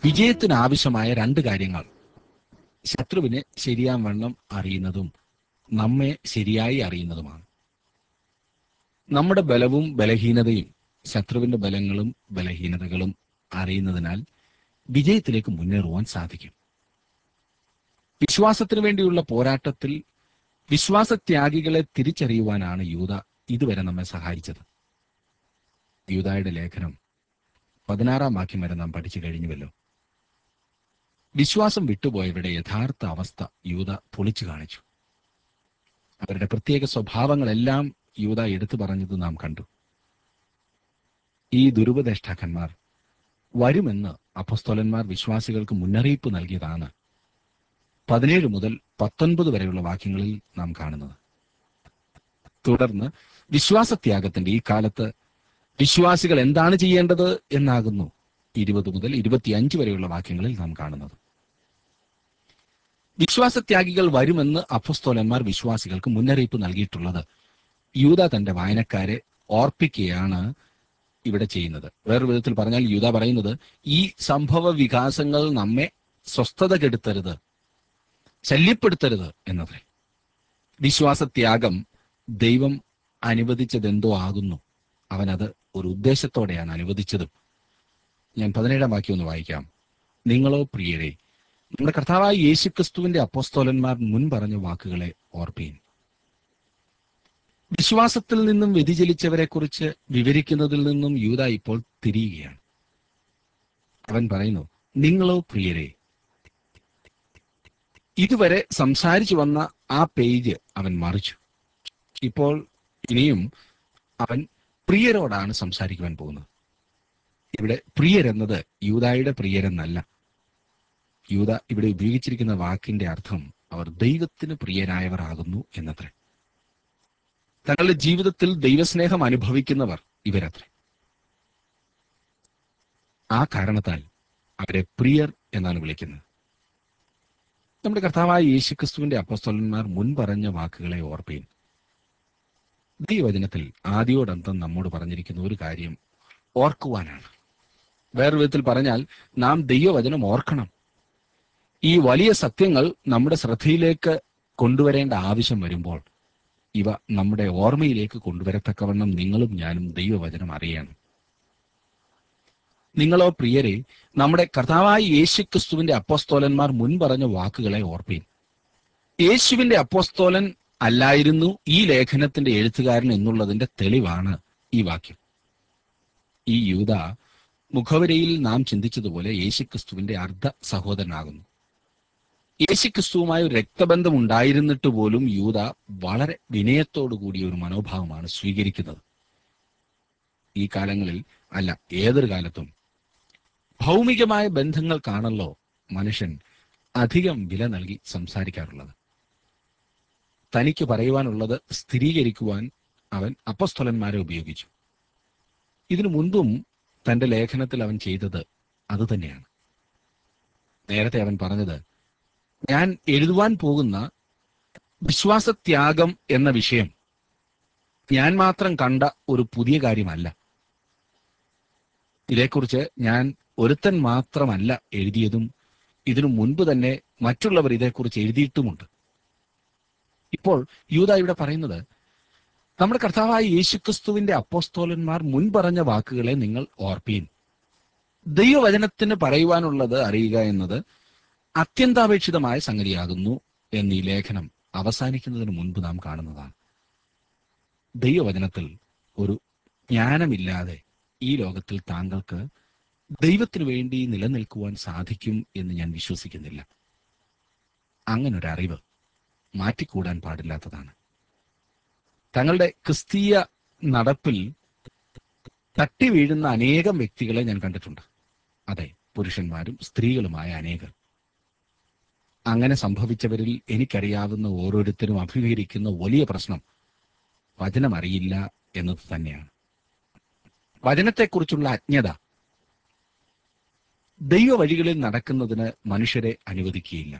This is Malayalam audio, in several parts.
വിജയത്തിന് ആവശ്യമായ രണ്ട് കാര്യങ്ങൾ ശത്രുവിനെ ശരിയാവണ്ണം അറിയുന്നതും നമ്മെ ശരിയായി അറിയുന്നതുമാണ് നമ്മുടെ ബലവും ബലഹീനതയും ശത്രുവിന്റെ ബലങ്ങളും ബലഹീനതകളും അറിയുന്നതിനാൽ വിജയത്തിലേക്ക് മുന്നേറുവാൻ സാധിക്കും വിശ്വാസത്തിനു വേണ്ടിയുള്ള പോരാട്ടത്തിൽ വിശ്വാസത്യാഗികളെ തിരിച്ചറിയുവാനാണ് യൂത ഇതുവരെ നമ്മെ സഹായിച്ചത് യൂതായുടെ ലേഖനം പതിനാറാം വാക്യം വരെ നാം പഠിച്ചു കഴിഞ്ഞുവല്ലോ വിശ്വാസം വിട്ടുപോയവരുടെ യഥാർത്ഥ അവസ്ഥ യൂത പൊളിച്ചു കാണിച്ചു അവരുടെ പ്രത്യേക സ്വഭാവങ്ങളെല്ലാം യൂത എടുത്തു പറഞ്ഞത് നാം കണ്ടു ഈ ദുരുപദേഷ്ടാക്കന്മാർ വരുമെന്ന് അപ്പസ്തോലന്മാർ വിശ്വാസികൾക്ക് മുന്നറിയിപ്പ് നൽകിയതാണ് പതിനേഴ് മുതൽ പത്തൊൻപത് വരെയുള്ള വാക്യങ്ങളിൽ നാം കാണുന്നത് തുടർന്ന് വിശ്വാസത്യാഗത്തിന്റെ ഈ കാലത്ത് വിശ്വാസികൾ എന്താണ് ചെയ്യേണ്ടത് എന്നാകുന്നു ഇരുപത് മുതൽ ഇരുപത്തിയഞ്ച് വരെയുള്ള വാക്യങ്ങളിൽ നാം കാണുന്നത് വിശ്വാസത്യാഗികൾ വരുമെന്ന് അപ്പസ്തോലന്മാർ വിശ്വാസികൾക്ക് മുന്നറിയിപ്പ് നൽകിയിട്ടുള്ളത് യൂത തന്റെ വായനക്കാരെ ഓർപ്പിക്കുകയാണ് ഇവിടെ ചെയ്യുന്നത് വേറൊരു വിധത്തിൽ പറഞ്ഞാൽ യൂത പറയുന്നത് ഈ സംഭവ വികാസങ്ങൾ നമ്മെ സ്വസ്ഥത കെടുത്തരുത് ശല്യപ്പെടുത്തരുത് എന്നത്രേ വിശ്വാസത്യാഗം ദൈവം അനുവദിച്ചതെന്തോ ആകുന്നു അവനത് ഒരു ഉദ്ദേശത്തോടെയാണ് അനുവദിച്ചതും ഞാൻ പതിനേഴാം വാക്യം ഒന്ന് വായിക്കാം നിങ്ങളോ പ്രിയരെ നമ്മുടെ കർത്താവായ യേശുക്രിസ്തുവിന്റെ അപ്പോസ്തോലന്മാർ മുൻ പറഞ്ഞ വാക്കുകളെ ഓർപ്പീൻ വിശ്വാസത്തിൽ നിന്നും വ്യതിചലിച്ചവരെ കുറിച്ച് വിവരിക്കുന്നതിൽ നിന്നും യൂത ഇപ്പോൾ തിരിയുകയാണ് അവൻ പറയുന്നു നിങ്ങളോ പ്രിയരെ ഇതുവരെ സംസാരിച്ചു വന്ന ആ പേജ് അവൻ മറിച്ചു ഇപ്പോൾ ഇനിയും അവൻ പ്രിയരോടാണ് സംസാരിക്കുവാൻ പോകുന്നത് ഇവിടെ പ്രിയരെന്നത് യൂതായുടെ പ്രിയരെന്നല്ല യൂത ഇവിടെ ഉപയോഗിച്ചിരിക്കുന്ന വാക്കിന്റെ അർത്ഥം അവർ ദൈവത്തിന് പ്രിയരായവർ ആകുന്നു എന്നത്രേ തങ്ങളുടെ ജീവിതത്തിൽ ദൈവസ്നേഹം അനുഭവിക്കുന്നവർ ഇവരത്രേ ആ കാരണത്താൽ അവരെ പ്രിയർ എന്നാണ് വിളിക്കുന്നത് നമ്മുടെ കർത്താവായ യേശുക്രിസ്തുവിന്റെ അപ്പസ്തോലന്മാർ മുൻ പറഞ്ഞ വാക്കുകളെ ഓർപ്പീൻ ദൈവവചനത്തിൽ ആദ്യോടന്തം നമ്മോട് പറഞ്ഞിരിക്കുന്ന ഒരു കാര്യം ഓർക്കുവാനാണ് വേറൊരു വിധത്തിൽ പറഞ്ഞാൽ നാം ദൈവവചനം ഓർക്കണം ഈ വലിയ സത്യങ്ങൾ നമ്മുടെ ശ്രദ്ധയിലേക്ക് കൊണ്ടുവരേണ്ട ആവശ്യം വരുമ്പോൾ ഇവ നമ്മുടെ ഓർമ്മയിലേക്ക് കൊണ്ടുവരത്തക്കവണ്ണം നിങ്ങളും ഞാനും ദൈവവചനം അറിയണം നിങ്ങളോ പ്രിയരെ നമ്മുടെ കർത്താവായ യേശുക്രിസ്തുവിന്റെ അപ്പോസ്തോലന്മാർ മുൻ പറഞ്ഞ വാക്കുകളെ ഓർപ്പീൻ യേശുവിന്റെ അപ്പോസ്തോലൻ അല്ലായിരുന്നു ഈ ലേഖനത്തിന്റെ എഴുത്തുകാരൻ എന്നുള്ളതിന്റെ തെളിവാണ് ഈ വാക്യം ഈ യൂത മുഖവരയിൽ നാം ചിന്തിച്ചതുപോലെ യേശുക്രിസ്തുവിന്റെ അർദ്ധ സഹോദരനാകുന്നു യേശുക്രിസ്തുവുമായ ഒരു രക്തബന്ധം ഉണ്ടായിരുന്നിട്ട് പോലും യൂത വളരെ വിനയത്തോടു കൂടിയ ഒരു മനോഭാവമാണ് സ്വീകരിക്കുന്നത് ഈ കാലങ്ങളിൽ അല്ല ഏതൊരു കാലത്തും ഭൗമികമായ ബന്ധങ്ങൾക്കാണല്ലോ മനുഷ്യൻ അധികം വില നൽകി സംസാരിക്കാറുള്ളത് തനിക്ക് പറയുവാനുള്ളത് സ്ഥിരീകരിക്കുവാൻ അവൻ അപ്പസ്തലന്മാരെ ഉപയോഗിച്ചു ഇതിനു മുൻപും തന്റെ ലേഖനത്തിൽ അവൻ ചെയ്തത് അതുതന്നെയാണ് നേരത്തെ അവൻ പറഞ്ഞത് ഞാൻ എഴുതുവാൻ പോകുന്ന വിശ്വാസത്യാഗം എന്ന വിഷയം ഞാൻ മാത്രം കണ്ട ഒരു പുതിയ കാര്യമല്ല ഇതേക്കുറിച്ച് ഞാൻ ഒരുത്തൻ മാത്രമല്ല എഴുതിയതും ഇതിനു മുൻപ് തന്നെ മറ്റുള്ളവർ ഇതേക്കുറിച്ച് എഴുതിയിട്ടുമുണ്ട് ഇപ്പോൾ യൂത ഇവിടെ പറയുന്നത് നമ്മുടെ കർത്താവായ യേശുക്രിസ്തുവിന്റെ അപ്പോസ്തോലന്മാർ മുൻ പറഞ്ഞ വാക്കുകളെ നിങ്ങൾ ഓർപ്പീൻ ദൈവവചനത്തിന് പറയുവാനുള്ളത് അറിയുക എന്നത് അത്യന്താപേക്ഷിതമായ സംഗതിയാകുന്നു എന്നീ ലേഖനം അവസാനിക്കുന്നതിന് മുൻപ് നാം കാണുന്നതാണ് ദൈവവചനത്തിൽ ഒരു ജ്ഞാനമില്ലാതെ ഈ ലോകത്തിൽ താങ്കൾക്ക് ദൈവത്തിനു വേണ്ടി നിലനിൽക്കുവാൻ സാധിക്കും എന്ന് ഞാൻ വിശ്വസിക്കുന്നില്ല അങ്ങനൊരു അറിവ് മാറ്റിക്കൂടാൻ പാടില്ലാത്തതാണ് തങ്ങളുടെ ക്രിസ്തീയ നടപ്പിൽ തട്ടി വീഴുന്ന അനേകം വ്യക്തികളെ ഞാൻ കണ്ടിട്ടുണ്ട് അതെ പുരുഷന്മാരും സ്ത്രീകളുമായ അനേകർ അങ്ങനെ സംഭവിച്ചവരിൽ എനിക്കറിയാവുന്ന ഓരോരുത്തരും അഭിമുഖീകരിക്കുന്ന വലിയ പ്രശ്നം വചനം അറിയില്ല എന്നത് തന്നെയാണ് വചനത്തെക്കുറിച്ചുള്ള അജ്ഞത ദൈവവഴികളിൽ നടക്കുന്നതിന് മനുഷ്യരെ അനുവദിക്കുകയില്ല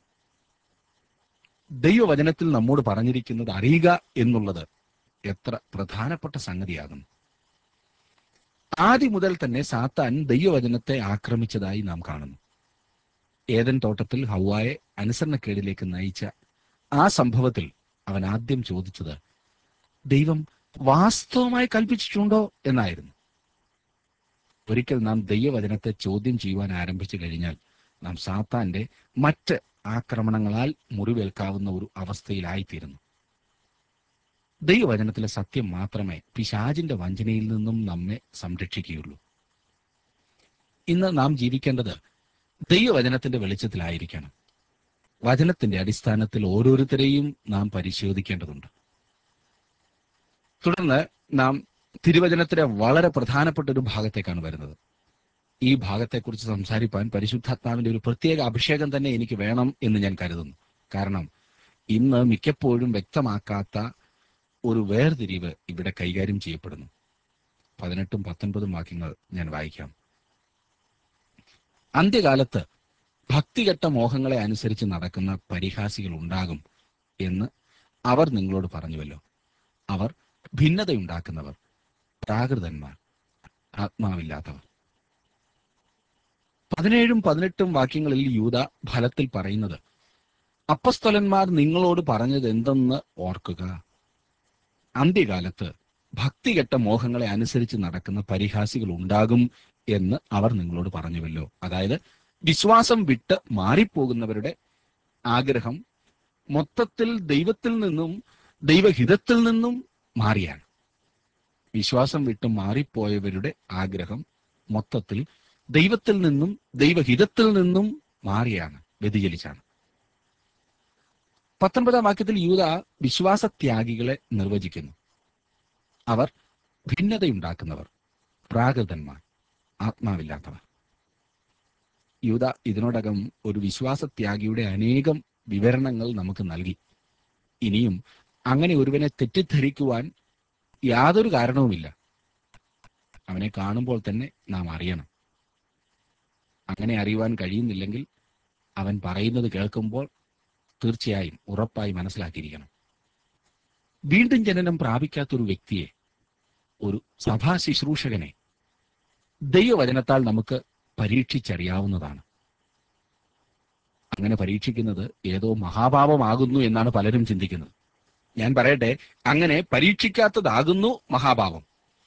ദൈവവചനത്തിൽ നമ്മോട് പറഞ്ഞിരിക്കുന്നത് അറിയുക എന്നുള്ളത് എത്ര പ്രധാനപ്പെട്ട സംഗതിയാകുന്നു ആദ്യം മുതൽ തന്നെ സാത്താൻ ദൈവവചനത്തെ ആക്രമിച്ചതായി നാം കാണുന്നു ഏതൻ തോട്ടത്തിൽ ഹൗവായെ അനുസരണക്കേടിലേക്ക് നയിച്ച ആ സംഭവത്തിൽ അവൻ ആദ്യം ചോദിച്ചത് ദൈവം വാസ്തവമായി കൽപ്പിച്ചിട്ടുണ്ടോ എന്നായിരുന്നു ഒരിക്കൽ നാം ദൈവവചനത്തെ ചോദ്യം ചെയ്യുവാൻ ആരംഭിച്ചു കഴിഞ്ഞാൽ നാം സാത്താന്റെ മറ്റ് ആക്രമണങ്ങളാൽ മുറിവേൽക്കാവുന്ന ഒരു അവസ്ഥയിലായിത്തീരുന്നു ദൈവവചനത്തിലെ സത്യം മാത്രമേ പിശാചിന്റെ വഞ്ചനയിൽ നിന്നും നമ്മെ സംരക്ഷിക്കുകയുള്ളൂ ഇന്ന് നാം ജീവിക്കേണ്ടത് ദൈവവചനത്തിന്റെ വെളിച്ചത്തിലായിരിക്കണം വചനത്തിന്റെ അടിസ്ഥാനത്തിൽ ഓരോരുത്തരെയും നാം പരിശോധിക്കേണ്ടതുണ്ട് തുടർന്ന് നാം തിരുവചനത്തിലെ വളരെ പ്രധാനപ്പെട്ട ഒരു ഭാഗത്തേക്കാണ് വരുന്നത് ഈ ഭാഗത്തെക്കുറിച്ച് സംസാരിപ്പാൻ പരിശുദ്ധാത്മാവിന്റെ ഒരു പ്രത്യേക അഭിഷേകം തന്നെ എനിക്ക് വേണം എന്ന് ഞാൻ കരുതുന്നു കാരണം ഇന്ന് മിക്കപ്പോഴും വ്യക്തമാക്കാത്ത ഒരു വേർതിരിവ് ഇവിടെ കൈകാര്യം ചെയ്യപ്പെടുന്നു പതിനെട്ടും പത്തൊൻപതും വാക്യങ്ങൾ ഞാൻ വായിക്കാം അന്ത്യകാലത്ത് ഭക്തികെട്ട മോഹങ്ങളെ അനുസരിച്ച് നടക്കുന്ന പരിഹാസികൾ ഉണ്ടാകും എന്ന് അവർ നിങ്ങളോട് പറഞ്ഞുവല്ലോ അവർ ഭിന്നതയുണ്ടാക്കുന്നവർ പ്രാകൃതന്മാർ ആത്മാവില്ലാത്തവർ പതിനേഴും പതിനെട്ടും വാക്യങ്ങളിൽ യൂത ഫലത്തിൽ പറയുന്നത് അപ്പസ്തലന്മാർ നിങ്ങളോട് പറഞ്ഞത് എന്തെന്ന് ഓർക്കുക അന്ത്യകാലത്ത് ഭക്തികെട്ട മോഹങ്ങളെ അനുസരിച്ച് നടക്കുന്ന പരിഹാസികൾ ഉണ്ടാകും എന്ന് അവർ നിങ്ങളോട് പറഞ്ഞുവല്ലോ അതായത് വിശ്വാസം വിട്ട് മാറിപ്പോകുന്നവരുടെ ആഗ്രഹം മൊത്തത്തിൽ ദൈവത്തിൽ നിന്നും ദൈവഹിതത്തിൽ നിന്നും മാറിയാണ് വിശ്വാസം വിട്ട് മാറിപ്പോയവരുടെ ആഗ്രഹം മൊത്തത്തിൽ ദൈവത്തിൽ നിന്നും ദൈവഹിതത്തിൽ നിന്നും മാറിയാണ് വ്യതിചലിച്ചാണ് പത്തൊൻപതാം വാക്യത്തിൽ യൂത വിശ്വാസത്യാഗികളെ നിർവചിക്കുന്നു അവർ ഭിന്നതയുണ്ടാക്കുന്നവർ പ്രാകൃതന്മാർ ആത്മാവില്ലാത്തവർ യൂത ഇതിനോടകം ഒരു വിശ്വാസത്യാഗിയുടെ അനേകം വിവരണങ്ങൾ നമുക്ക് നൽകി ഇനിയും അങ്ങനെ ഒരുവനെ തെറ്റിദ്ധരിക്കുവാൻ യാതൊരു കാരണവുമില്ല അവനെ കാണുമ്പോൾ തന്നെ നാം അറിയണം അങ്ങനെ അറിയുവാൻ കഴിയുന്നില്ലെങ്കിൽ അവൻ പറയുന്നത് കേൾക്കുമ്പോൾ തീർച്ചയായും ഉറപ്പായി മനസ്സിലാക്കിയിരിക്കണം വീണ്ടും ജനനം പ്രാപിക്കാത്ത ഒരു വ്യക്തിയെ ഒരു സഭാ ശുശ്രൂഷകനെ ദൈവവചനത്താൽ നമുക്ക് പരീക്ഷിച്ചറിയാവുന്നതാണ് അങ്ങനെ പരീക്ഷിക്കുന്നത് ഏതോ മഹാപാപമാകുന്നു എന്നാണ് പലരും ചിന്തിക്കുന്നത് ഞാൻ പറയട്ടെ അങ്ങനെ പരീക്ഷിക്കാത്തതാകുന്നു മഹാപാപം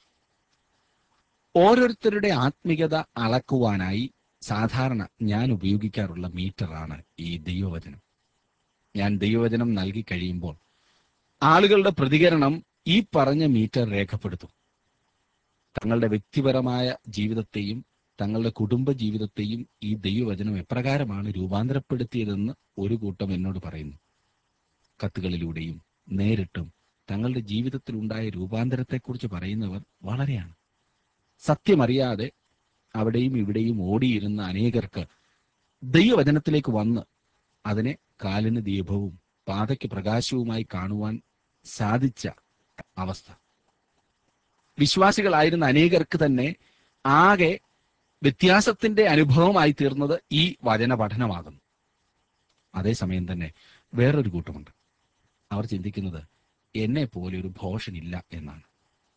ഓരോരുത്തരുടെ ആത്മികത അളക്കുവാനായി സാധാരണ ഞാൻ ഉപയോഗിക്കാറുള്ള മീറ്ററാണ് ഈ ദൈവവചനം ഞാൻ ദൈവവചനം നൽകി കഴിയുമ്പോൾ ആളുകളുടെ പ്രതികരണം ഈ പറഞ്ഞ മീറ്റർ രേഖപ്പെടുത്തും തങ്ങളുടെ വ്യക്തിപരമായ ജീവിതത്തെയും തങ്ങളുടെ കുടുംബ ജീവിതത്തെയും ഈ ദൈവവചനം എപ്രകാരമാണ് രൂപാന്തരപ്പെടുത്തിയതെന്ന് ഒരു കൂട്ടം എന്നോട് പറയുന്നു കത്തുകളിലൂടെയും നേരിട്ടും തങ്ങളുടെ ജീവിതത്തിൽ ഉണ്ടായ രൂപാന്തരത്തെക്കുറിച്ച് പറയുന്നവർ വളരെയാണ് സത്യമറിയാതെ അവിടെയും ഇവിടെയും ഓടിയിരുന്ന അനേകർക്ക് ദൈവവചനത്തിലേക്ക് വന്ന് അതിനെ കാലിന് ദീപവും പാതയ്ക്ക് പ്രകാശവുമായി കാണുവാൻ സാധിച്ച അവസ്ഥ വിശ്വാസികളായിരുന്ന അനേകർക്ക് തന്നെ ആകെ വ്യത്യാസത്തിന്റെ അനുഭവമായി തീർന്നത് ഈ വചന പഠനമാകുന്നു അതേസമയം തന്നെ വേറൊരു കൂട്ടമുണ്ട് അവർ ചിന്തിക്കുന്നത് എന്നെ പോലെ ഒരു ഭോഷനില്ല എന്നാണ്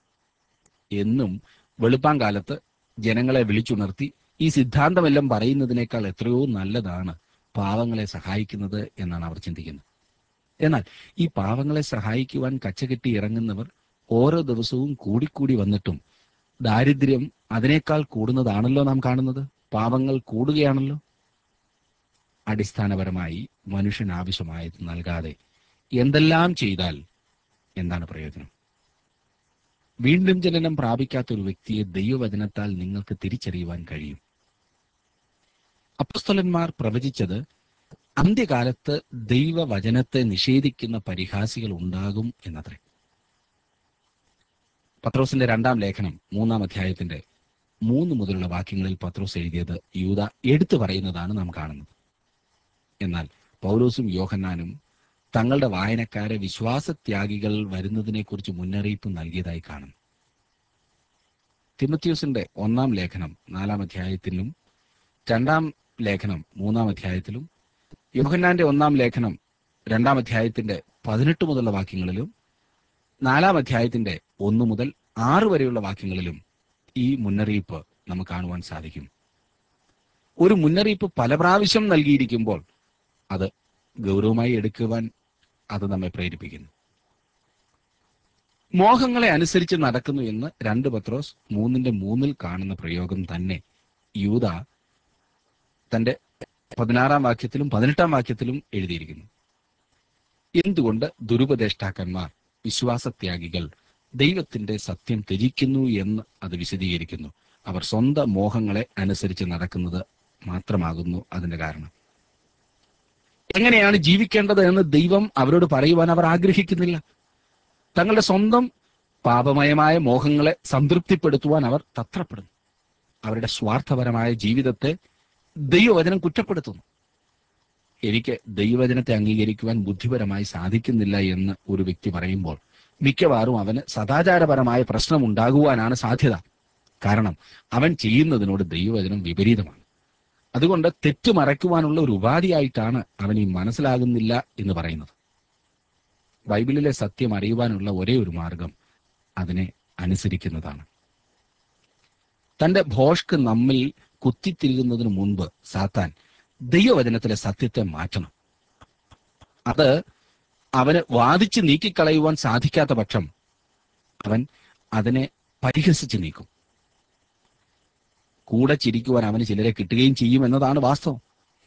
എന്നും വെളുപ്പാങ്കാലത്ത് ജനങ്ങളെ വിളിച്ചുണർത്തി ഈ സിദ്ധാന്തമെല്ലാം പറയുന്നതിനേക്കാൾ എത്രയോ നല്ലതാണ് പാവങ്ങളെ സഹായിക്കുന്നത് എന്നാണ് അവർ ചിന്തിക്കുന്നത് എന്നാൽ ഈ പാവങ്ങളെ സഹായിക്കുവാൻ കച്ചകെട്ടി ഇറങ്ങുന്നവർ ഓരോ ദിവസവും കൂടിക്കൂടി വന്നിട്ടും ദാരിദ്ര്യം അതിനേക്കാൾ കൂടുന്നതാണല്ലോ നാം കാണുന്നത് പാവങ്ങൾ കൂടുകയാണല്ലോ അടിസ്ഥാനപരമായി മനുഷ്യന് ആവശ്യമായത് നൽകാതെ എന്തെല്ലാം ചെയ്താൽ എന്താണ് പ്രയോജനം വീണ്ടും ജനനം പ്രാപിക്കാത്ത ഒരു വ്യക്തിയെ ദൈവവചനത്താൽ നിങ്ങൾക്ക് തിരിച്ചറിയുവാൻ കഴിയും അപ്പസ്തലന്മാർ പ്രവചിച്ചത് അന്ത്യകാലത്ത് ദൈവവചനത്തെ നിഷേധിക്കുന്ന പരിഹാസികൾ ഉണ്ടാകും എന്നത്രേ പത്രോസിന്റെ രണ്ടാം ലേഖനം മൂന്നാം അധ്യായത്തിന്റെ മൂന്ന് മുതലുള്ള വാക്യങ്ങളിൽ പത്രോസ് എഴുതിയത് യൂത എടുത്തു പറയുന്നതാണ് നാം കാണുന്നത് എന്നാൽ പൗലോസും യോഹന്നാനും തങ്ങളുടെ വായനക്കാരെ വിശ്വാസത്യാഗികൾ വരുന്നതിനെക്കുറിച്ച് മുന്നറിയിപ്പ് നൽകിയതായി കാണുന്നു തിമത്യൂസിന്റെ ഒന്നാം ലേഖനം നാലാം അധ്യായത്തിലും രണ്ടാം ലേഖനം മൂന്നാം അധ്യായത്തിലും യോഹന്നാന്റെ ഒന്നാം ലേഖനം രണ്ടാം അധ്യായത്തിന്റെ പതിനെട്ട് മുതലുള്ള വാക്യങ്ങളിലും നാലാം അധ്യായത്തിന്റെ ഒന്ന് മുതൽ ആറ് വരെയുള്ള വാക്യങ്ങളിലും ഈ മുന്നറിയിപ്പ് നമുക്ക് കാണുവാൻ സാധിക്കും ഒരു മുന്നറിയിപ്പ് പല പ്രാവശ്യം നൽകിയിരിക്കുമ്പോൾ അത് ഗൗരവമായി എടുക്കുവാൻ അത് നമ്മെ പ്രേരിപ്പിക്കുന്നു മോഹങ്ങളെ അനുസരിച്ച് നടക്കുന്നു എന്ന് രണ്ട് പത്രോസ് മൂന്നിന്റെ മൂന്നിൽ കാണുന്ന പ്രയോഗം തന്നെ യൂത തന്റെ പതിനാറാം വാക്യത്തിലും പതിനെട്ടാം വാക്യത്തിലും എഴുതിയിരിക്കുന്നു എന്തുകൊണ്ട് ദുരുപദേഷ്ടാക്കന്മാർ വിശ്വാസത്യാഗികൾ ദൈവത്തിന്റെ സത്യം ത്യജിക്കുന്നു എന്ന് അത് വിശദീകരിക്കുന്നു അവർ സ്വന്തം മോഹങ്ങളെ അനുസരിച്ച് നടക്കുന്നത് മാത്രമാകുന്നു അതിന്റെ കാരണം എങ്ങനെയാണ് ജീവിക്കേണ്ടത് എന്ന് ദൈവം അവരോട് പറയുവാൻ അവർ ആഗ്രഹിക്കുന്നില്ല തങ്ങളുടെ സ്വന്തം പാപമയമായ മോഹങ്ങളെ സംതൃപ്തിപ്പെടുത്തുവാൻ അവർ തത്രപ്പെടുന്നു അവരുടെ സ്വാർത്ഥപരമായ ജീവിതത്തെ ദൈവവചനം കുറ്റപ്പെടുത്തുന്നു എനിക്ക് ദൈവവചനത്തെ അംഗീകരിക്കുവാൻ ബുദ്ധിപരമായി സാധിക്കുന്നില്ല എന്ന് ഒരു വ്യക്തി പറയുമ്പോൾ മിക്കവാറും അവന് സദാചാരപരമായ പ്രശ്നം ഉണ്ടാകുവാനാണ് സാധ്യത കാരണം അവൻ ചെയ്യുന്നതിനോട് ദൈവവചനം വിപരീതമാണ് അതുകൊണ്ട് തെറ്റ് മറയ്ക്കുവാനുള്ള ഒരു ഉപാധിയായിട്ടാണ് അവൻ ഈ മനസ്സിലാകുന്നില്ല എന്ന് പറയുന്നത് ബൈബിളിലെ സത്യം അറിയുവാനുള്ള ഒരേ ഒരു മാർഗം അതിനെ അനുസരിക്കുന്നതാണ് തന്റെ ഭോഷ്ക്ക് നമ്മിൽ കുത്തിത്തിരികുന്നതിന് മുൻപ് സാത്താൻ ദൈവവചനത്തിലെ സത്യത്തെ മാറ്റണം അത് അവന് വാദിച്ച് നീക്കിക്കളയുവാൻ സാധിക്കാത്ത പക്ഷം അവൻ അതിനെ പരിഹസിച്ച് നീക്കും കൂടെ ചിരിക്കുവാൻ അവന് ചിലരെ കിട്ടുകയും ചെയ്യും എന്നതാണ് വാസ്തവം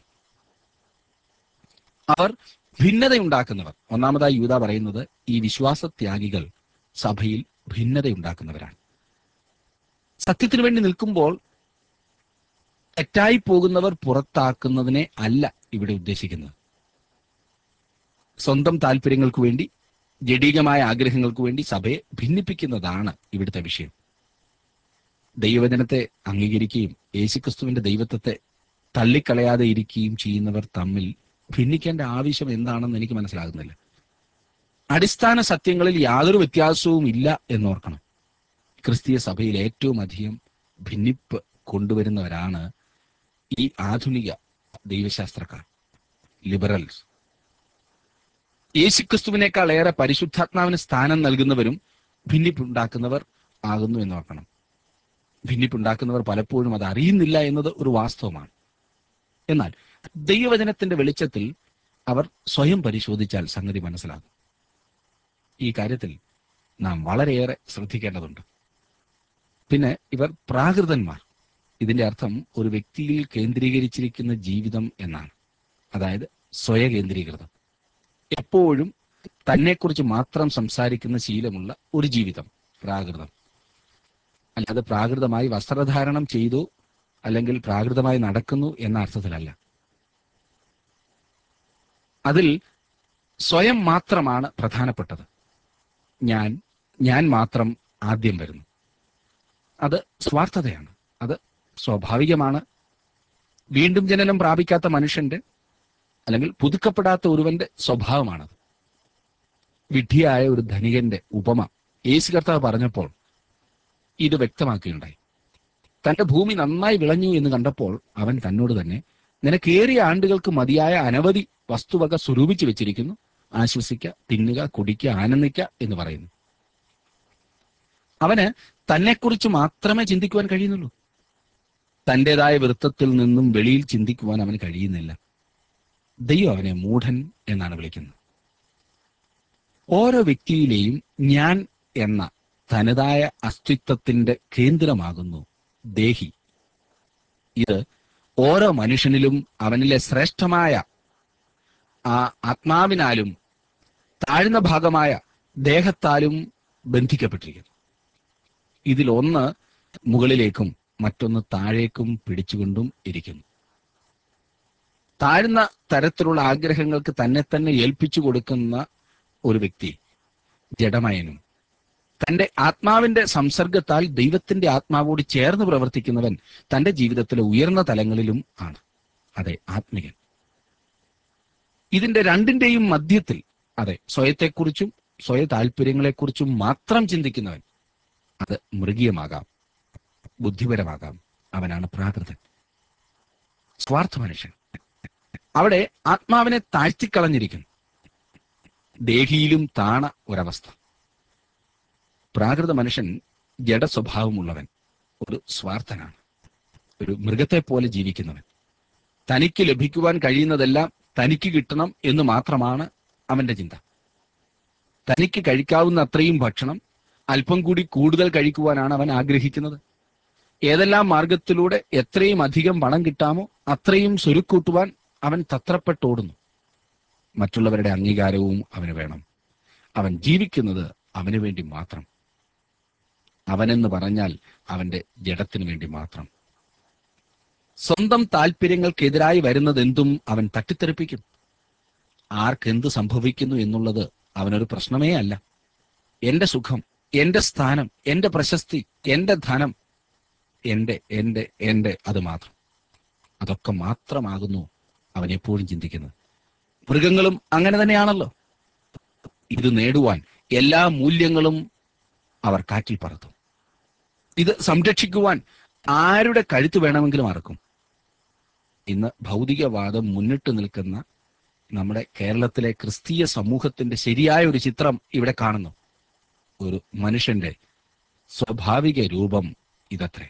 അവർ ഭിന്നതയുണ്ടാക്കുന്നവർ ഒന്നാമതായി യൂത പറയുന്നത് ഈ വിശ്വാസത്യാഗികൾ സഭയിൽ ഭിന്നതയുണ്ടാക്കുന്നവരാണ് സത്യത്തിനു വേണ്ടി നിൽക്കുമ്പോൾ തെറ്റായി പോകുന്നവർ പുറത്താക്കുന്നതിനെ അല്ല ഇവിടെ ഉദ്ദേശിക്കുന്നത് സ്വന്തം താല്പര്യങ്ങൾക്ക് വേണ്ടി ജഡീകമായ ആഗ്രഹങ്ങൾക്ക് വേണ്ടി സഭയെ ഭിന്നിപ്പിക്കുന്നതാണ് ഇവിടുത്തെ വിഷയം ദൈവവചനത്തെ അംഗീകരിക്കുകയും യേശുക്രിസ്തുവിന്റെ ദൈവത്വത്തെ തള്ളിക്കളയാതെ ഇരിക്കുകയും ചെയ്യുന്നവർ തമ്മിൽ ഭിന്നിക്കേണ്ട ആവശ്യം എന്താണെന്ന് എനിക്ക് മനസ്സിലാകുന്നില്ല അടിസ്ഥാന സത്യങ്ങളിൽ യാതൊരു വ്യത്യാസവും ഇല്ല എന്നോർക്കണം ക്രിസ്തീയ സഭയിൽ ഏറ്റവും അധികം ഭിന്നിപ്പ് കൊണ്ടുവരുന്നവരാണ് ഈ ആധുനിക ദൈവശാസ്ത്രക്കാർ ലിബറൽസ് യേശുക്രിസ്തുവിനേക്കാൾ ഏറെ പരിശുദ്ധാത്മാവിന് സ്ഥാനം നൽകുന്നവരും ഭിന്നിപ്പുണ്ടാക്കുന്നവർ ആകുന്നു എന്നോർക്കണം ഭിന്നിപ്പുണ്ടാക്കുന്നവർ പലപ്പോഴും അത് അറിയുന്നില്ല എന്നത് ഒരു വാസ്തവമാണ് എന്നാൽ ദൈവവചനത്തിന്റെ വെളിച്ചത്തിൽ അവർ സ്വയം പരിശോധിച്ചാൽ സംഗതി മനസ്സിലാകും ഈ കാര്യത്തിൽ നാം വളരെയേറെ ശ്രദ്ധിക്കേണ്ടതുണ്ട് പിന്നെ ഇവർ പ്രാകൃതന്മാർ ഇതിന്റെ അർത്ഥം ഒരു വ്യക്തിയിൽ കേന്ദ്രീകരിച്ചിരിക്കുന്ന ജീവിതം എന്നാണ് അതായത് സ്വയകേന്ദ്രീകൃതം എപ്പോഴും തന്നെക്കുറിച്ച് മാത്രം സംസാരിക്കുന്ന ശീലമുള്ള ഒരു ജീവിതം പ്രാകൃതം അല്ലാതെ പ്രാകൃതമായി വസ്ത്രധാരണം ചെയ്തു അല്ലെങ്കിൽ പ്രാകൃതമായി നടക്കുന്നു എന്ന അർത്ഥത്തിലല്ല അതിൽ സ്വയം മാത്രമാണ് പ്രധാനപ്പെട്ടത് ഞാൻ ഞാൻ മാത്രം ആദ്യം വരുന്നു അത് സ്വാർത്ഥതയാണ് അത് സ്വാഭാവികമാണ് വീണ്ടും ജനനം പ്രാപിക്കാത്ത മനുഷ്യന്റെ അല്ലെങ്കിൽ പുതുക്കപ്പെടാത്ത ഒരുവന്റെ സ്വഭാവമാണത് വിഡ്ഢിയായ ഒരു ധനികന്റെ ഉപമ യേശു കർത്താവ് പറഞ്ഞപ്പോൾ ഇത് വ്യക്തമാക്കുകയുണ്ടായി തന്റെ ഭൂമി നന്നായി വിളഞ്ഞു എന്ന് കണ്ടപ്പോൾ അവൻ തന്നോട് തന്നെ നിനക്കേറിയ ആണ്ടുകൾക്ക് മതിയായ അനവധി വസ്തുവക സ്വരൂപിച്ചു വെച്ചിരിക്കുന്നു ആശ്വസിക്ക തിന്നുക കുടിക്കുക ആനന്ദിക്ക എന്ന് പറയുന്നു അവന് തന്നെക്കുറിച്ച് മാത്രമേ ചിന്തിക്കുവാൻ കഴിയുന്നുള്ളൂ തന്റേതായ വൃത്തത്തിൽ നിന്നും വെളിയിൽ ചിന്തിക്കുവാൻ അവന് കഴിയുന്നില്ല ദൈവം അവനെ മൂഢൻ എന്നാണ് വിളിക്കുന്നത് ഓരോ വ്യക്തിയിലെയും ഞാൻ എന്ന തനതായ അസ്തിത്വത്തിന്റെ കേന്ദ്രമാകുന്നു ദേഹി ഇത് ഓരോ മനുഷ്യനിലും അവനിലെ ശ്രേഷ്ഠമായ ആ ആത്മാവിനാലും താഴ്ന്ന ഭാഗമായ ദേഹത്താലും ബന്ധിക്കപ്പെട്ടിരിക്കുന്നു ഇതിൽ ഒന്ന് മുകളിലേക്കും മറ്റൊന്ന് താഴേക്കും പിടിച്ചുകൊണ്ടും ഇരിക്കുന്നു താഴ്ന്ന തരത്തിലുള്ള ആഗ്രഹങ്ങൾക്ക് തന്നെ തന്നെ ഏൽപ്പിച്ചു കൊടുക്കുന്ന ഒരു വ്യക്തി ജഡമയനും തന്റെ ആത്മാവിന്റെ സംസർഗത്താൽ ദൈവത്തിന്റെ ആത്മാവോട് ചേർന്ന് പ്രവർത്തിക്കുന്നവൻ തന്റെ ജീവിതത്തിലെ ഉയർന്ന തലങ്ങളിലും ആണ് അതെ ആത്മികൻ ഇതിന്റെ രണ്ടിന്റെയും മധ്യത്തിൽ അതെ സ്വയത്തെക്കുറിച്ചും സ്വയ താല്പര്യങ്ങളെക്കുറിച്ചും മാത്രം ചിന്തിക്കുന്നവൻ അത് മൃഗീയമാകാം ബുദ്ധിപരമാകാം അവനാണ് പ്രാകൃതൻ സ്വാർത്ഥ മനുഷ്യൻ അവിടെ ആത്മാവിനെ താഴ്ത്തിക്കളഞ്ഞിരിക്കുന്നു ദേഹിയിലും താണ ഒരവസ്ഥ പ്രാകൃത മനുഷ്യൻ ജഡസ്വഭാവമുള്ളവൻ ഒരു സ്വാർത്ഥനാണ് ഒരു മൃഗത്തെ പോലെ ജീവിക്കുന്നവൻ തനിക്ക് ലഭിക്കുവാൻ കഴിയുന്നതെല്ലാം തനിക്ക് കിട്ടണം എന്ന് മാത്രമാണ് അവന്റെ ചിന്ത തനിക്ക് കഴിക്കാവുന്ന അത്രയും ഭക്ഷണം അല്പം കൂടി കൂടുതൽ കഴിക്കുവാനാണ് അവൻ ആഗ്രഹിക്കുന്നത് ഏതെല്ലാം മാർഗത്തിലൂടെ എത്രയും അധികം പണം കിട്ടാമോ അത്രയും സ്വരുക്കൂട്ടുവാൻ അവൻ തത്രപ്പെട്ടോടുന്നു മറ്റുള്ളവരുടെ അംഗീകാരവും അവന് വേണം അവൻ ജീവിക്കുന്നത് അവന് വേണ്ടി മാത്രം അവനെന്ന് പറഞ്ഞാൽ അവന്റെ ജഡത്തിനു വേണ്ടി മാത്രം സ്വന്തം താല്പര്യങ്ങൾക്കെതിരായി വരുന്നതെന്തും അവൻ തട്ടിത്തെറിപ്പിക്കും ആർക്കെന്ത് സംഭവിക്കുന്നു എന്നുള്ളത് അവനൊരു പ്രശ്നമേ അല്ല എന്റെ സുഖം എന്റെ സ്ഥാനം എന്റെ പ്രശസ്തി എന്റെ ധനം എന്റെ എന്റെ എന്റെ അത് മാത്രം അതൊക്കെ മാത്രമാകുന്നു അവൻ എപ്പോഴും ചിന്തിക്കുന്നത് മൃഗങ്ങളും അങ്ങനെ തന്നെയാണല്ലോ ഇത് നേടുവാൻ എല്ലാ മൂല്യങ്ങളും അവർ കാറ്റിൽ പറത്തും ഇത് സംരക്ഷിക്കുവാൻ ആരുടെ കഴുത്ത് വേണമെങ്കിലും അറക്കും ഇന്ന് ഭൗതികവാദം മുന്നിട്ട് നിൽക്കുന്ന നമ്മുടെ കേരളത്തിലെ ക്രിസ്തീയ സമൂഹത്തിന്റെ ശരിയായ ഒരു ചിത്രം ഇവിടെ കാണുന്നു ഒരു മനുഷ്യന്റെ സ്വാഭാവിക രൂപം ഇതത്രേ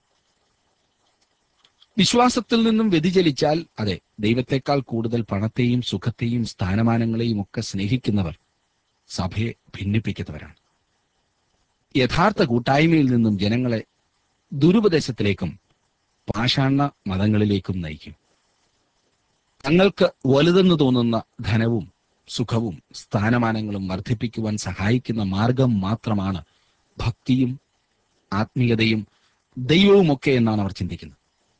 വിശ്വാസത്തിൽ നിന്നും വ്യതിചലിച്ചാൽ അതെ ദൈവത്തെക്കാൾ കൂടുതൽ പണത്തെയും സുഖത്തെയും സ്ഥാനമാനങ്ങളെയും ഒക്കെ സ്നേഹിക്കുന്നവർ സഭയെ ഭിന്നിപ്പിക്കുന്നവരാണ് യഥാർത്ഥ കൂട്ടായ്മയിൽ നിന്നും ജനങ്ങളെ ദുരുപദേശത്തിലേക്കും പാഷാണ മതങ്ങളിലേക്കും നയിക്കും തങ്ങൾക്ക് വലുതെന്ന് തോന്നുന്ന ധനവും സുഖവും സ്ഥാനമാനങ്ങളും വർദ്ധിപ്പിക്കുവാൻ സഹായിക്കുന്ന മാർഗം മാത്രമാണ് ഭക്തിയും ആത്മീയതയും ദൈവവുമൊക്കെ എന്നാണ് അവർ ചിന്തിക്കുന്നത്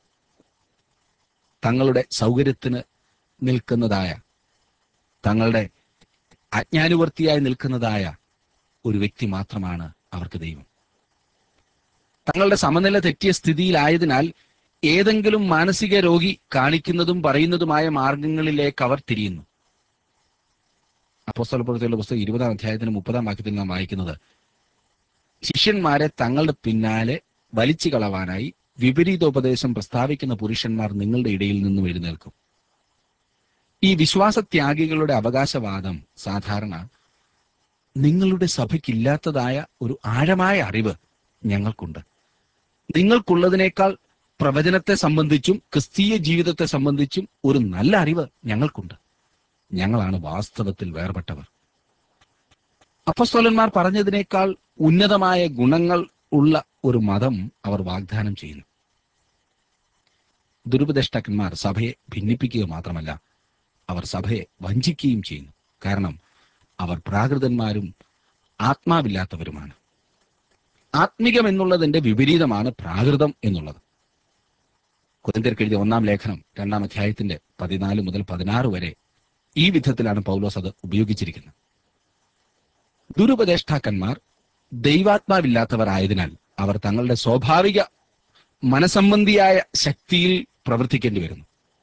തങ്ങളുടെ സൗകര്യത്തിന് നിൽക്കുന്നതായ തങ്ങളുടെ അജ്ഞാനുവർത്തിയായി നിൽക്കുന്നതായ ഒരു വ്യക്തി മാത്രമാണ് അവർക്ക് ദൈവം തങ്ങളുടെ സമനില തെറ്റിയ സ്ഥിതിയിലായതിനാൽ ഏതെങ്കിലും മാനസിക രോഗി കാണിക്കുന്നതും പറയുന്നതുമായ മാർഗങ്ങളിലേക്ക് അവർ തിരിയുന്നു അപ്പോസ്തലപ്പുറത്തുള്ള പുസ്തകം ഇരുപതാം അധ്യായത്തിന് മുപ്പതാം വാക്യത്തിൽ നാം വായിക്കുന്നത് ശിഷ്യന്മാരെ തങ്ങളുടെ പിന്നാലെ വലിച്ചു കളവാനായി വിപരീതോപദേശം പ്രസ്താവിക്കുന്ന പുരുഷന്മാർ നിങ്ങളുടെ ഇടയിൽ നിന്നും എഴുന്നേൽക്കും ഈ വിശ്വാസത്യാഗികളുടെ അവകാശവാദം സാധാരണ നിങ്ങളുടെ സഭയ്ക്കില്ലാത്തതായ ഒരു ആഴമായ അറിവ് ഞങ്ങൾക്കുണ്ട് നിങ്ങൾക്കുള്ളതിനേക്കാൾ പ്രവചനത്തെ സംബന്ധിച്ചും ക്രിസ്തീയ ജീവിതത്തെ സംബന്ധിച്ചും ഒരു നല്ല അറിവ് ഞങ്ങൾക്കുണ്ട് ഞങ്ങളാണ് വാസ്തവത്തിൽ വേർപെട്ടവർ അപ്പസ്തോലന്മാർ പറഞ്ഞതിനേക്കാൾ ഉന്നതമായ ഗുണങ്ങൾ ഉള്ള ഒരു മതം അവർ വാഗ്ദാനം ചെയ്യുന്നു ദുരുപദേഷ്ടാക്കന്മാർ സഭയെ ഭിന്നിപ്പിക്കുക മാത്രമല്ല അവർ സഭയെ വഞ്ചിക്കുകയും ചെയ്യുന്നു കാരണം അവർ പ്രാകൃതന്മാരും ആത്മാവില്ലാത്തവരുമാണ് ആത്മികം എന്നുള്ളതിന്റെ വിപരീതമാണ് പ്രാകൃതം എന്നുള്ളത് കുരന്തർക്ക് എഴുതിയ ഒന്നാം ലേഖനം രണ്ടാം അധ്യായത്തിന്റെ പതിനാല് മുതൽ പതിനാറ് വരെ ഈ വിധത്തിലാണ് പൗലോസ് അത് ഉപയോഗിച്ചിരിക്കുന്നത് ദുരുപദേഷ്ടാക്കന്മാർ ദൈവാത്മാവില്ലാത്തവർ ആയതിനാൽ അവർ തങ്ങളുടെ സ്വാഭാവിക മനസംബന്ധിയായ ശക്തിയിൽ പ്രവർത്തിക്കേണ്ടി വരുന്നു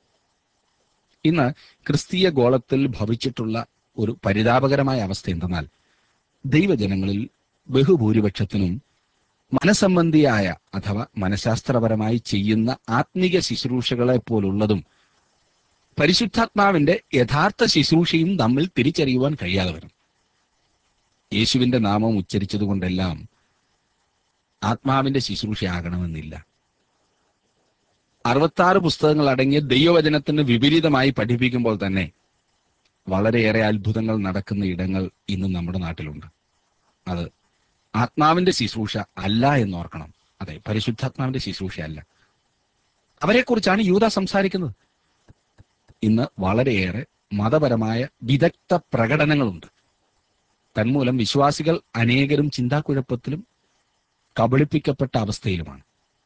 ഇന്ന് ക്രിസ്തീയ ഗോളത്തിൽ ഭവിച്ചിട്ടുള്ള ഒരു പരിതാപകരമായ അവസ്ഥ എന്തെന്നാൽ ദൈവജനങ്ങളിൽ ബഹുഭൂരിപക്ഷത്തിനും മനസംബന്ധിയായ അഥവാ മനഃശാസ്ത്രപരമായി ചെയ്യുന്ന ആത്മീക ശുശ്രൂഷകളെ പോലുള്ളതും പരിശുദ്ധാത്മാവിന്റെ യഥാർത്ഥ ശുശ്രൂഷയും തമ്മിൽ തിരിച്ചറിയുവാൻ കഴിയാതെ വരും യേശുവിന്റെ നാമം ഉച്ചരിച്ചതുകൊണ്ടെല്ലാം ആത്മാവിന്റെ ശുശ്രൂഷയാകണമെന്നില്ല അറുപത്താറ് പുസ്തകങ്ങൾ അടങ്ങിയ ദൈവവചനത്തിന് വിപരീതമായി പഠിപ്പിക്കുമ്പോൾ തന്നെ വളരെയേറെ അത്ഭുതങ്ങൾ നടക്കുന്ന ഇടങ്ങൾ ഇന്ന് നമ്മുടെ നാട്ടിലുണ്ട് അത് ആത്മാവിന്റെ ശുശ്രൂഷ അല്ല എന്നോർക്കണം അതെ പരിശുദ്ധാത്മാവിന്റെ ശുശ്രൂഷ അല്ല അവരെക്കുറിച്ചാണ് യൂത സംസാരിക്കുന്നത് ഇന്ന് വളരെയേറെ മതപരമായ വിദഗ്ധ പ്രകടനങ്ങളുണ്ട് തന്മൂലം വിശ്വാസികൾ അനേകരും ചിന്താക്കുഴപ്പത്തിലും കബളിപ്പിക്കപ്പെട്ട അവസ്ഥയിലുമാണ്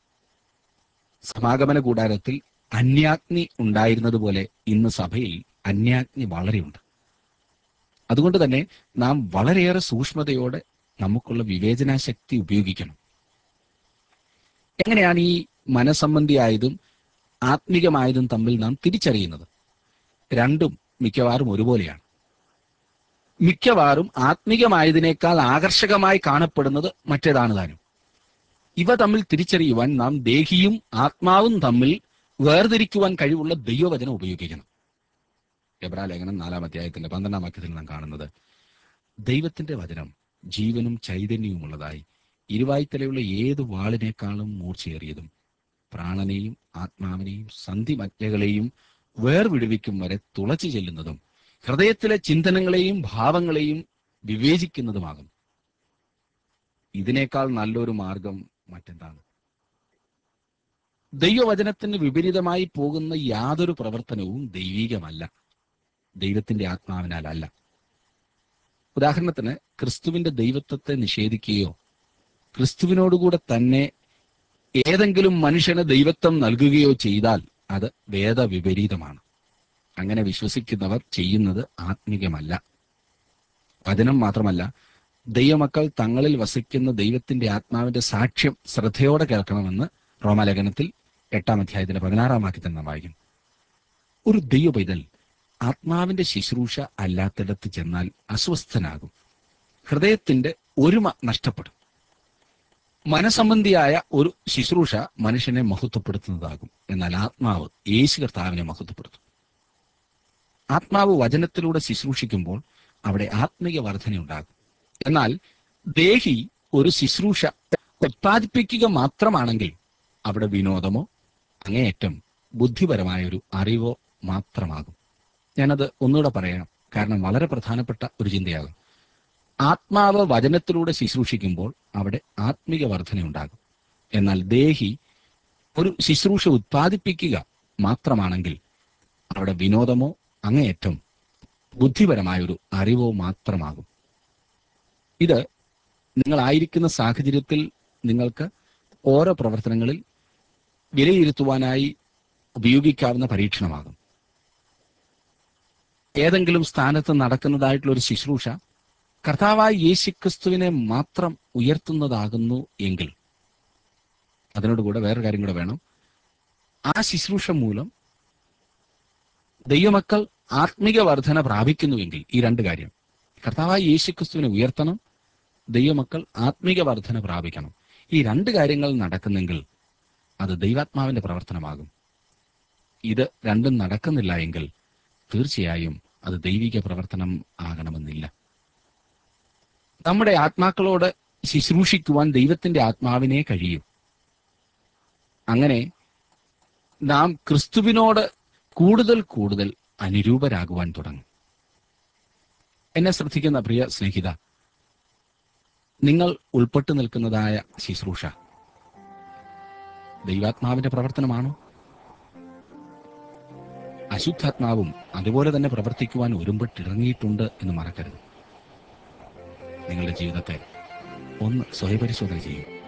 സമാഗമന കൂടാരത്തിൽ അന്യാഗ്നി ഉണ്ടായിരുന്നതുപോലെ ഇന്ന് സഭയിൽ അന്യാഗ്നി വളരെയുണ്ട് അതുകൊണ്ട് തന്നെ നാം വളരെയേറെ സൂക്ഷ്മതയോടെ നമുക്കുള്ള വിവേചനാശക്തി ഉപയോഗിക്കണം എങ്ങനെയാണ് ഈ മനസംബന്ധിയായതും ആത്മികമായതും തമ്മിൽ നാം തിരിച്ചറിയുന്നത് രണ്ടും മിക്കവാറും ഒരുപോലെയാണ് മിക്കവാറും ആത്മികമായതിനേക്കാൾ ആകർഷകമായി കാണപ്പെടുന്നത് മറ്റേതാണ് താനും ഇവ തമ്മിൽ തിരിച്ചറിയുവാൻ നാം ദേഹിയും ആത്മാവും തമ്മിൽ വേർതിരിക്കുവാൻ കഴിവുള്ള ദൈവവചനം ഉപയോഗിക്കണം എബ്രാ ലേഖനം നാലാം അധ്യായത്തിന്റെ പന്ത്രണ്ടാം വാക്യത്തിൽ നാം കാണുന്നത് ദൈവത്തിന്റെ വചനം ജീവനും ചൈതന്യവുമുള്ളതായി ഇരുവായ്ത്തലയുള്ള ഏത് വാളിനേക്കാളും മൂർച്ചയേറിയതും പ്രാണനെയും ആത്മാവിനെയും സന്ധിമജ്ഞകളെയും വേർവിടുവിക്കും വരെ തുളച്ചു ചെല്ലുന്നതും ഹൃദയത്തിലെ ചിന്തനങ്ങളെയും ഭാവങ്ങളെയും വിവേചിക്കുന്നതുമാകും ഇതിനേക്കാൾ നല്ലൊരു മാർഗം മറ്റെന്താണ് ദൈവവചനത്തിന് വിപരീതമായി പോകുന്ന യാതൊരു പ്രവർത്തനവും ദൈവീകമല്ല ദൈവത്തിന്റെ ആത്മാവിനാലല്ല ഉദാഹരണത്തിന് ക്രിസ്തുവിന്റെ ദൈവത്വത്തെ നിഷേധിക്കുകയോ ക്രിസ്തുവിനോടുകൂടെ തന്നെ ഏതെങ്കിലും മനുഷ്യന് ദൈവത്വം നൽകുകയോ ചെയ്താൽ അത് വേദവിപരീതമാണ് അങ്ങനെ വിശ്വസിക്കുന്നവർ ചെയ്യുന്നത് ആത്മീകമല്ല വചനം മാത്രമല്ല ദൈവമക്കൾ തങ്ങളിൽ വസിക്കുന്ന ദൈവത്തിന്റെ ആത്മാവിന്റെ സാക്ഷ്യം ശ്രദ്ധയോടെ കേൾക്കണമെന്ന് റോമാലേഖനത്തിൽ എട്ടാം അധ്യായത്തിന്റെ പതിനാറാം വാക്യത്തിൽ നാം വായിക്കും ഒരു ദൈവ പൈതൽ ആത്മാവിന്റെ ശുശ്രൂഷ അല്ലാത്തിടത്ത് ചെന്നാൽ അസ്വസ്ഥനാകും ഹൃദയത്തിന്റെ ഒരുമ നഷ്ടപ്പെടും മനസംബന്ധിയായ ഒരു ശുശ്രൂഷ മനുഷ്യനെ മഹത്വപ്പെടുത്തുന്നതാകും എന്നാൽ ആത്മാവ് യേശു കർത്താവിനെ മഹത്വപ്പെടുത്തും ആത്മാവ് വചനത്തിലൂടെ ശുശ്രൂഷിക്കുമ്പോൾ അവിടെ ആത്മീയ വർധനയുണ്ടാകും എന്നാൽ ദേഹി ഒരു ശുശ്രൂഷ ഉത്പാദിപ്പിക്കുക മാത്രമാണെങ്കിൽ അവിടെ വിനോദമോ അങ്ങേയറ്റം ബുദ്ധിപരമായ ഒരു അറിവോ മാത്രമാകും ഞാനത് ഒന്നുകൂടെ പറയാം കാരണം വളരെ പ്രധാനപ്പെട്ട ഒരു ചിന്തയാകും ആത്മാവ് വചനത്തിലൂടെ ശുശ്രൂഷിക്കുമ്പോൾ അവിടെ ആത്മീക വർധനയുണ്ടാകും എന്നാൽ ദേഹി ഒരു ശുശ്രൂഷ ഉത്പാദിപ്പിക്കുക മാത്രമാണെങ്കിൽ അവിടെ വിനോദമോ അങ്ങേയറ്റം ബുദ്ധിപരമായ ഒരു അറിവോ മാത്രമാകും ഇത് നിങ്ങളായിരിക്കുന്ന സാഹചര്യത്തിൽ നിങ്ങൾക്ക് ഓരോ പ്രവർത്തനങ്ങളിൽ വിലയിരുത്തുവാനായി ഉപയോഗിക്കാവുന്ന പരീക്ഷണമാകും ഏതെങ്കിലും സ്ഥാനത്ത് നടക്കുന്നതായിട്ടുള്ള ഒരു ശുശ്രൂഷ കർത്താവായ യേശുക്രിസ്തുവിനെ മാത്രം ഉയർത്തുന്നതാകുന്നു എങ്കിൽ അതിനോട് കൂടെ വേറൊരു കാര്യം കൂടെ വേണം ആ ശുശ്രൂഷ മൂലം ദൈവമക്കൾ ആത്മിക വർധന പ്രാപിക്കുന്നുവെങ്കിൽ ഈ രണ്ട് കാര്യം കർത്താവായ യേശുക്രിസ്തുവിനെ ഉയർത്തണം ദൈവമക്കൾ ആത്മിക വർധന പ്രാപിക്കണം ഈ രണ്ട് കാര്യങ്ങൾ നടക്കുന്നെങ്കിൽ അത് ദൈവാത്മാവിന്റെ പ്രവർത്തനമാകും ഇത് രണ്ടും നടക്കുന്നില്ല എങ്കിൽ തീർച്ചയായും അത് ദൈവിക പ്രവർത്തനം ആകണമെന്നില്ല നമ്മുടെ ആത്മാക്കളോട് ശുശ്രൂഷിക്കുവാൻ ദൈവത്തിന്റെ ആത്മാവിനെ കഴിയും അങ്ങനെ നാം ക്രിസ്തുവിനോട് കൂടുതൽ കൂടുതൽ അനുരൂപരാകുവാൻ തുടങ്ങും എന്നെ ശ്രദ്ധിക്കുന്ന പ്രിയ സ്നേഹിത നിങ്ങൾ ഉൾപ്പെട്ടു നിൽക്കുന്നതായ ശുശ്രൂഷ ദൈവാത്മാവിന്റെ പ്രവർത്തനമാണോ അശുദ്ധാത്മാവും അതുപോലെ തന്നെ പ്രവർത്തിക്കുവാൻ ഒരുമ്പെട്ടിറങ്ങിയിട്ടുണ്ട് എന്ന് മറക്കരുത് നിങ്ങളുടെ ജീവിതത്തെ ഒന്ന് സ്വയപരിശോധന ചെയ്യും